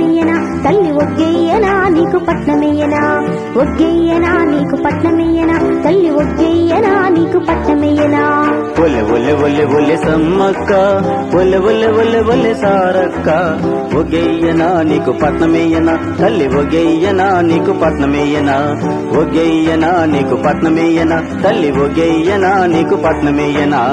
పట్నమేయనా తల్లి ఒగ్గేయనా నీకు పట్నమేయనా ఒగ్గేయనా నీకు పట్నమేయనా తల్లి ఒగ్గేయనా నీకు పట్నమేయనా ఒలె ఒలె ఒలె ఒలె సమ్మక్క ఒలె ఒలె ఒలె ఒలె సారక్క ఒగెయ్యనా నీకు పట్నమేయనా తల్లి ఒగెయ్యనా నీకు పట్నమేయనా ఒగెయ్యనా నీకు పట్నమేయనా తల్లి ఒగెయ్యనా నీకు పట్నమేయనా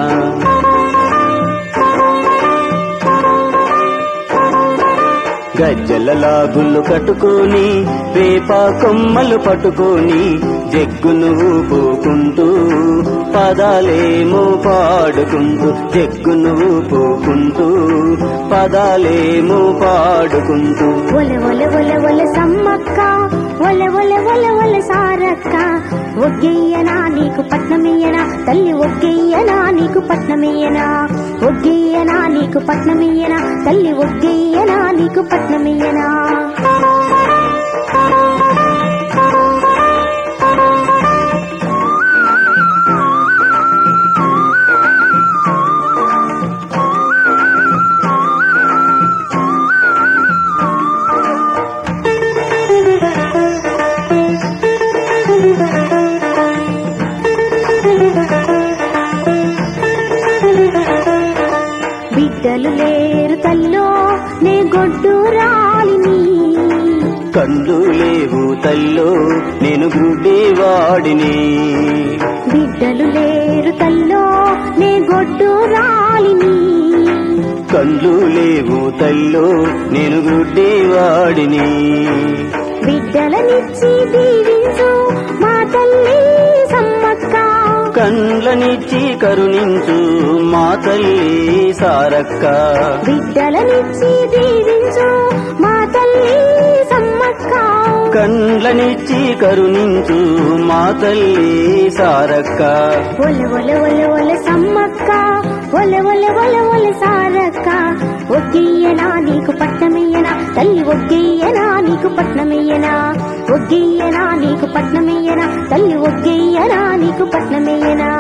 గజ్జల లాగులు కట్టుకొని వేప కొమ్మలు పట్టుకొని జగ్గును ఊపుకుంటూ పదాలేమో పాడుకుంటూ జగ్గును ఊపుకుంటూ పదాలేమో పాడుకుంటూ ఒల ఒల ఒల ఒల సమ్మక్క ఒల ఒల ఒల ఒల సారక్క ఒగ్గెయ్యనా నీకు పట్నమేయనా తల్లి ఒగ్గెయ్యనా నీకు పట్నమేయనా ఒగ్గెయ్యనా నీకు పట్నమేయనా తల్లి ఒగ్గెయ్యనా నీకు పట్నమేయనా బిడ్డలు లేరు తల్లో నే గొడ్డు రాలిని కళ్ళు లేవు తల్లో నేను గుడ్డివాడిని బిడ్డలు లేరు తల్లో నే గొడ్డు రాలిని కళ్ళు లేవు తల్లో నేను గుడ్డివాడిని బిడ్డలనిచ్చి దీవించు మా తల్లి సమ్మక్క కండ్లనిచ్చి కరుణించు మా తల్లి సారక్క బిడ్డలనిచ్చి దీవించు మా తల్లి సమ్మక్క కండ్లనిచ్చి కరుణించు మా తల్లి సారక్క ఒల ఒల ఒల ఒల సమ్మక్క ఒల ఒల ఒల ఒల సారక్క ఒగ్గెయ్యనా నీకు పట్నమేయనా తల్లి ఒగ్గెయ్యనా నీకు పట్నమేయనా ఒగ్గెయ్యనా నీకు పట్నమేయనా తల్లి ఒగ్గెయ్యనా నీకు పట్నమేయనా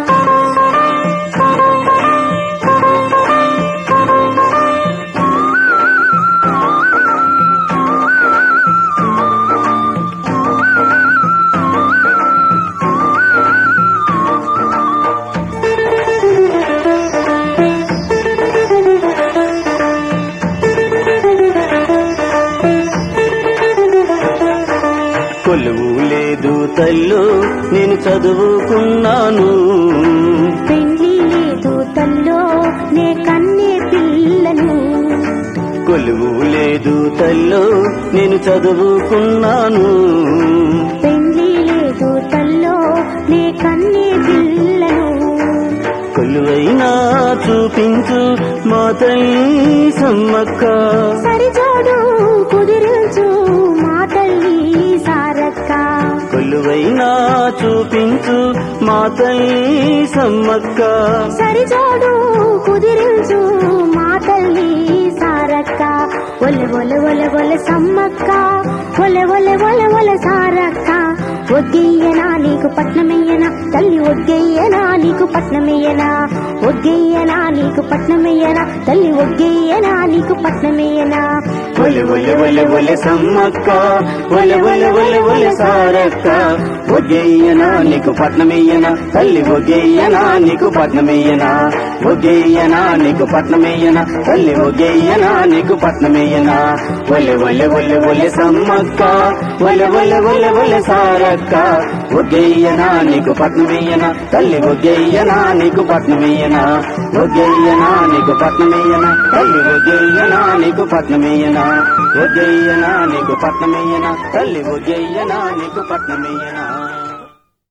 కొలువు లేదు తల్లు నేను చదువుకున్నాను పెళ్లి లేదు తల్లో నే కన్నే పిల్లను కొలువు లేదు తల్లు నేను చదువుకున్నాను పెళ్లి లేదు తల్లో నే కన్నే పిల్లను కొలువైనా చూపించు మా తల్లి సమ్మక్క సరిజోడు కుదిరించు మా తల్లి సారక్క కొలువైనా చూపించు మా తల్లి సమ్మక్క సరిజోడు కుదిరించు మా తల్లి సారక్క ఒల ఒల ఒల ఒల సమ్మక్క ఒల ఒల ఒల ఒల సారక్క ఒగ్గెయ్యనా నీకు పట్నమయ్యనా తల్లి ఒగ్గెయ్యనా నీకు పట్నమయ్యనా ఒగ్గెయ్యనా నీకు పట్నమయ్యనా తల్లి ఒగ్గెయ్యనా నీకు పట్నమయ్యనా ఒలె ఒలె ఒలె ఒలె సమ్మక్క ఒలె ఒలె ఒలె ఒలె సారక్క ఒగ్గెయ్యనా నీకు పట్నమెయ్యనా తల్లి ఒగ్గెయ్యనా నీకు పట్నమెయ్యనా ఒగ్గెయ్యనా నీకు పట్నమెయ్యనా తల్లి ఒగ్గెయ్యనా నీకు పట్నమెయ్యనా ఒలె ఒలె ఒలె ఒలె సమ్మక్క ఒలె ఒలె ఒలె ఒలె సారక్క ఒగ్గెయ్యనా నీకు పట్నమెయ్యనా తల్లి ఒగ్గెయ్యనా నీకు పట్నమెయ్యనా ఒగ్గెయ్యనా నీకు పట్నమెయ్యనా తల్లి ఒగ్గెయ్యనా నీకు పట్నమెయ్యనా ఒగ్గెయ్యనా నీకు పట్నమెయ్యనా తల్లి ఒగ్గెయ్యనా నీకు పట్నమెయ్యనా